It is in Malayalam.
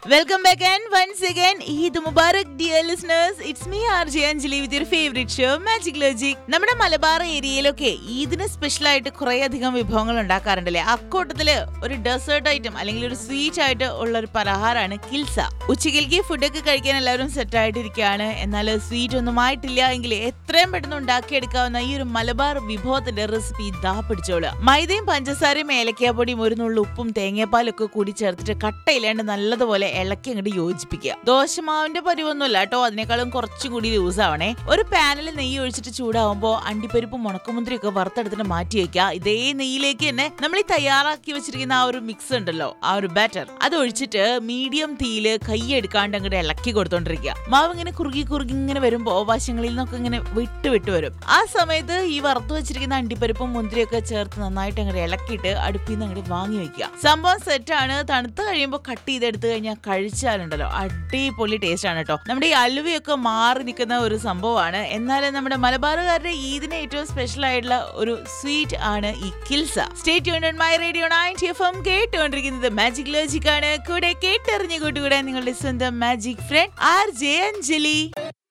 welcome back and once again Eid Mubarak dear listeners it's me R J Anjali with your favourite show magic logic നമ്മുടെ മലബാർ ഏരിയയിലൊക്കെ ഈദിന് സ്പെഷ്യൽ ആയിട്ട് കുറെ അധികം വിഭവങ്ങൾ ഉണ്ടാക്കാറുണ്ടല്ലേ അക്കൂട്ടത്തില് ഒരു ഡെസേർട്ട് ഐറ്റം അല്ലെങ്കിൽ ഒരു സ്വീറ്റ് ആയിട്ട് ഉള്ള ഒരു പലഹാരമാണ് കിൽസ ഉച്ചക്കിലേക്ക് ഫുഡൊക്കെ കഴിക്കാൻ എല്ലാവരും സെറ്റ് ആയിട്ടിരിക്കുകയാണ് എന്നാൽ സ്വീറ്റ് ഒന്നും ആയിട്ടില്ല എങ്കിൽ എത്രയും പെട്ടെന്ന് ഉണ്ടാക്കിയെടുക്കാവുന്ന ഈ ഒരു മലബാർ വിഭവത്തിന്റെ റെസിപ്പി ഇതാ പിടിച്ചോളുക മൈദയും പഞ്ചസാരയും ഏലക്കാപ്പൊടിയും ഒരു നുള്ളു ഉപ്പും തേങ്ങാപ്പാലും ഒക്കെ കൂടി ചേർത്തിട്ട് കട്ടയില്ലാണ്ട് നല്ലതുപോലെ ഇളക്കി അങ്ങോട്ട് യോജിപ്പിക്കുക ദോശമാവിന്റെ പരിവൊന്നുമില്ല കേട്ടോ അതിനേക്കാളും കുറച്ചും കൂടി ലൂസ് ആവണേ ഒരു പാനിൽ നെയ്യ് ഒഴിച്ചിട്ട് ചൂടാവുമ്പോൾ അണ്ടിപ്പരിപ്പും മുണക്കമുന്തിരിയും ഒക്കെ വറുത്തെടുത്തിട്ട് മാറ്റി വെക്കുക ഇതേ നെയ്യിലേക്ക് തന്നെ നമ്മൾ ഈ തയ്യാറാക്കി വെച്ചിരിക്കുന്ന ആ ഒരു മിക്സ് ഉണ്ടല്ലോ ആ ഒരു ബാറ്റർ അത് ഒഴിച്ചിട്ട് മീഡിയം തീയില് കൈ എടുക്കാണ്ട് അങ്ങോട്ട് ഇളക്കി കൊടുത്തോണ്ടിരിക്കുക മാവ് ഇങ്ങനെ കുറുകി കുറുകി ഇങ്ങനെ വരുമ്പോ വശങ്ങളിൽ നിന്നൊക്കെ ഇങ്ങനെ വിട്ട് വിട്ട് വരും ആ സമയത്ത് ഈ വറുത്ത് വെച്ചിരിക്കുന്ന അണ്ടിപ്പരിപ്പും മുന്തിരിയൊക്കെ ചേർത്ത് നന്നായിട്ട് അങ്ങോട്ട് ഇളക്കിയിട്ട് അടുപ്പിൽ നിന്ന് അങ്ങോട്ട് വാങ്ങി വെക്കുക സംഭവം സെറ്റാണ് തണുത്ത് കഴിയുമ്പോൾ കട്ട് ചെയ്തെടുത്ത് കഴിഞ്ഞാൽ കഴിച്ചാലുണ്ടല്ലോ അടിപൊളി ടേസ്റ്റ് ആണ് കേട്ടോ നമ്മുടെ ഈ അലുവയൊക്കെ മാറി നിൽക്കുന്ന ഒരു സംഭവമാണ് എന്നാലും നമ്മുടെ മലബാറുകാരുടെ ഈദിന് ഏറ്റവും സ്പെഷ്യൽ ആയിട്ടുള്ള ഒരു സ്വീറ്റ് ആണ് ഈ കിൽസ state union my radio ninety F M കേട്ടുകൊണ്ടിരിക്കുന്നത് മാജിക് ലോജിക് ആണ് കൂടെ കേട്ടെറിഞ്ഞ് കൂട്ടുകൂടാൻ നിങ്ങളുടെ സ്വന്തം magic friend R J Anjali